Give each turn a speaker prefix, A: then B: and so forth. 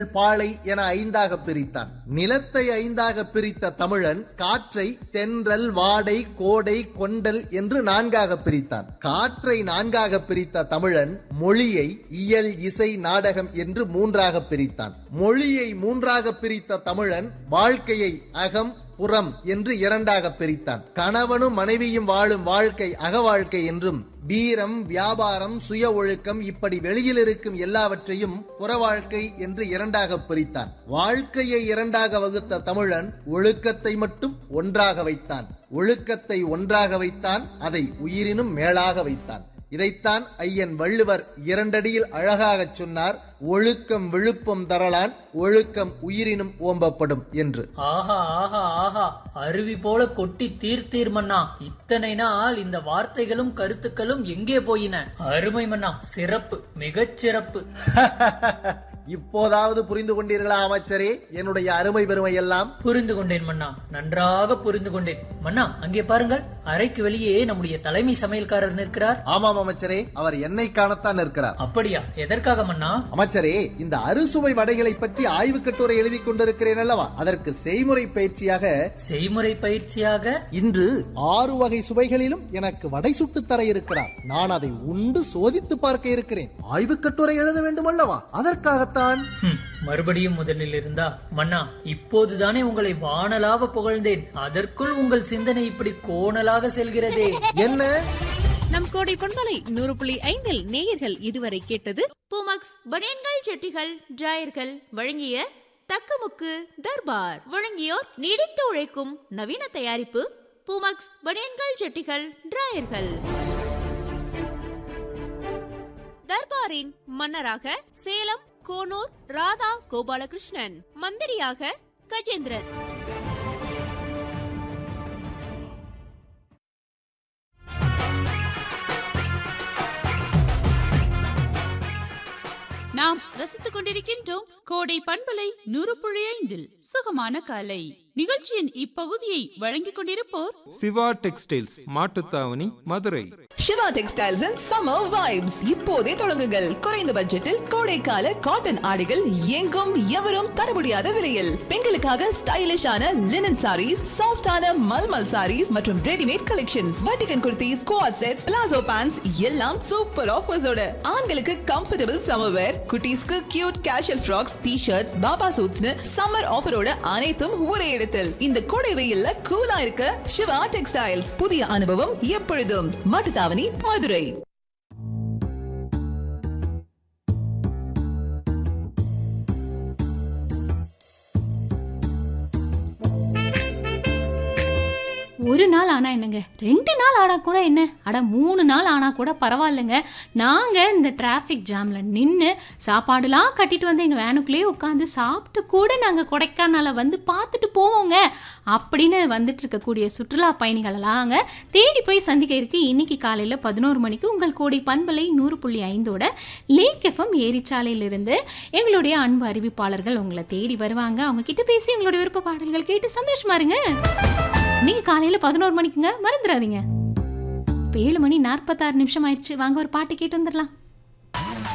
A: பாலை என ஐந்தாக பிரித்தான் நிலத்தை ஐந்தாக பிரித்த தமிழன் காற்றை தென்றல் வாடை கோடை கொண்டல் என்று நான்காக பிரித்தான் காற்றை நான்காக பிரித்த தமிழன் மொழியை இயல் இசை நாடகம் என்று மூன்றாக பிரித்தான் மொழியை மூன்றாக பிரித்த தமிழன் வாழ்க்கையை அகம் புறம் என்று இரண்டாக பிரித்தான் கணவனும் மனைவியும் வாழும் வாழ்க்கை அக வாழ்க்கை என்றும் வீரம் வியாபாரம் சுய ஒழுக்கம் இப்படி வெளியில் இருக்கும் எல்லாவற்றையும் புற வாழ்க்கை என்று இரண்டாக பிரித்தான் வாழ்க்கையை இரண்டாக வகுத்த தமிழன் ஒழுக்கத்தை மட்டும் ஒன்றாக வைத்தான் ஒழுக்கத்தை ஒன்றாக வைத்தான் அதை உயிரினும் மேலாக வைத்தான் இதைத்தான் ஐயன் வள்ளுவர் இரண்டடியில் அழகாகச் சொன்னார் ஒழுக்கம் விழுப்பம் தரலான் ஒழுக்கம் உயிரினும் ஓம்பப்படும் என்று
B: ஆஹா ஆஹா ஆஹா அருவி போல கொட்டி தீர்த்தீர் மன்னா இத்தனை நாள் இந்த வார்த்தைகளும் கருத்துக்களும் எங்கே போயின அருமை மன்னா சிறப்பு மிகச் சிறப்பு
A: இப்போதாவது புரிந்து கொண்டீர்களா அமைச்சரே என்னுடைய அருமை பெருமை எல்லாம்
B: புரிந்து கொண்டேன் மன்னா நன்றாக புரிந்து கொண்டேன் மன்னா அங்கே பாருங்கள் அறைக்கு வெளியே நம்முடைய தலைமை சமையல்காரர் நிற்கிறார்
A: ஆமாம் அமைச்சரே அவர் என்னை காணத்தான் இருக்கிறார்
B: அப்படியா எதற்காக மன்னா
A: அமைச்சரே இந்த அறுசுவை வடைகளை பற்றி ஆய்வு கட்டுரை எழுதி கொண்டிருக்கிறேன் அல்லவா அதற்கு செய்முறை பயிற்சியாக
B: செய்முறை பயிற்சியாக
A: இன்று ஆறு வகை சுவைகளிலும் எனக்கு வடை சுட்டு தர இருக்கிறார் நான் அதை உண்டு சோதித்து பார்க்க இருக்கிறேன் ஆய்வு கட்டுரை எழுத வேண்டும் அல்லவா அதற்காகத்தான்
B: ஹம், மறுபடியும் முதலில் இருந்தா மன்னா இப்போதுதானே உங்களை வானலாக புகழ்ந்தேன் அதற்குள் உங்கள் சிந்தனை இப்படி கோணலாக செல்கிறதே
A: என்ன
C: நம் கோடை பண்பலை நூறு புள்ளி ஐந்தில் நேயர்கள் இதுவரை கேட்டது
D: பூமக்ஸ் பனியன்கள் செட்டிகள் டிராயர்கள் வழங்கிய தக்கமுக்கு தர்பார் வழங்கியோர் நீடித்து உழைக்கும் நவீன தயாரிப்பு பூமக்ஸ் பனியன்கள் செட்டிகள் டிராயர்கள் தர்பாரின் மன்னராக சேலம் கோனூர் ராதா கோபாலகிருஷ்ணன் மந்திரியாக கஜேந்திரன்
E: நாம் ரசித்துக் கொண்டிருக்கின்றோம் கோடை பண்பலை நூறு புள்ளி ஐந்தில் சுகமான காலை நிகழ்ச்சியின் இப்பகுதியை வழங்கிக் கொண்டிருப்போர்
F: Siva textiles Mattuthavani Madurai
G: Siva textiles and summer vibes இப்போதே தொடங்குங்கள் குறைந்த பட்ஜெட்டில் கோடைக்கால காட்டன் ஆடைகள் எங்கும் எவரும் தர முடியாத விலையில் பெண்களுக்காக ஸ்டைலிஷான லினன் சாரீஸ் சாஃப்டான மல்மல் சாரீஸ் மற்றும் ரெடிமேட் கலெக்ஷன்ஸ் வட்டிகன் kurtis coord sets palazzo pants எல்லாம் சூப்பர் ஆஃபர்ஸோட ஆண்களுக்கு கம்ஃபர்டபுள் சம்மர் வேர் குட்டீஸ்க்கு cute casual frocks T shirts baba சூட்ஸ்னு சம்மர் ஆஃபரோட அனைத்தும் ஒரே இடத்தில் இந்த கோடை வெயில்ல கூலா இருக்க சிவா டெக்ஸ்டைல்ஸ் புதிய அனுபவம் எப்பொழுதும் மாட்டுத்தாவணி மதுரை
H: ஒரு நாள் ஆனா என்னங்க ரெண்டு நாள் ஆனா கூட என்ன அட மூணு நாள் ஆனா கூட பரவாயில்லைங்க நாங்க இந்த டிராஃபிக் ஜாம்ல நின்று சாப்பாடுலாம் கட்டிட்டு வந்து எங்க வேனுக்குள்ளேயே உட்காந்து சாப்பிட்டு கூட நாங்க கொடைக்கானல வந்து பார்த்துட்டு போவோங்க அப்படின்னு வந்துட்டு இருக்கக்கூடிய சுற்றுலா பயணிகளெல்லாங்க தேடி போய் சந்திக்க இருக்கு இன்னைக்கு காலையில பதினோரு மணிக்கு உங்கள் கோடி பண்பலை நூறு புள்ளி ஐந்தோட லேக் எஃப்எம் ஏரிச்சாலையிலிருந்து எங்களுடைய அன்பு அறிவிப்பாளர்கள் உங்களை தேடி வருவாங்க அவங்க கிட்ட பேசி எங்களுடைய விருப்ப பாடல்கள் கேட்டு சந்தோஷமா இருங்க நீங்க காலையில பதினோரு மணிக்குங்க மறந்துடாதீங்க இப்போ ஏழு மணி நாற்பத்தாறு நிமிஷம் ஆயிடுச்சு வாங்க ஒரு பாட்டு கேட்டு வந்துடலாம்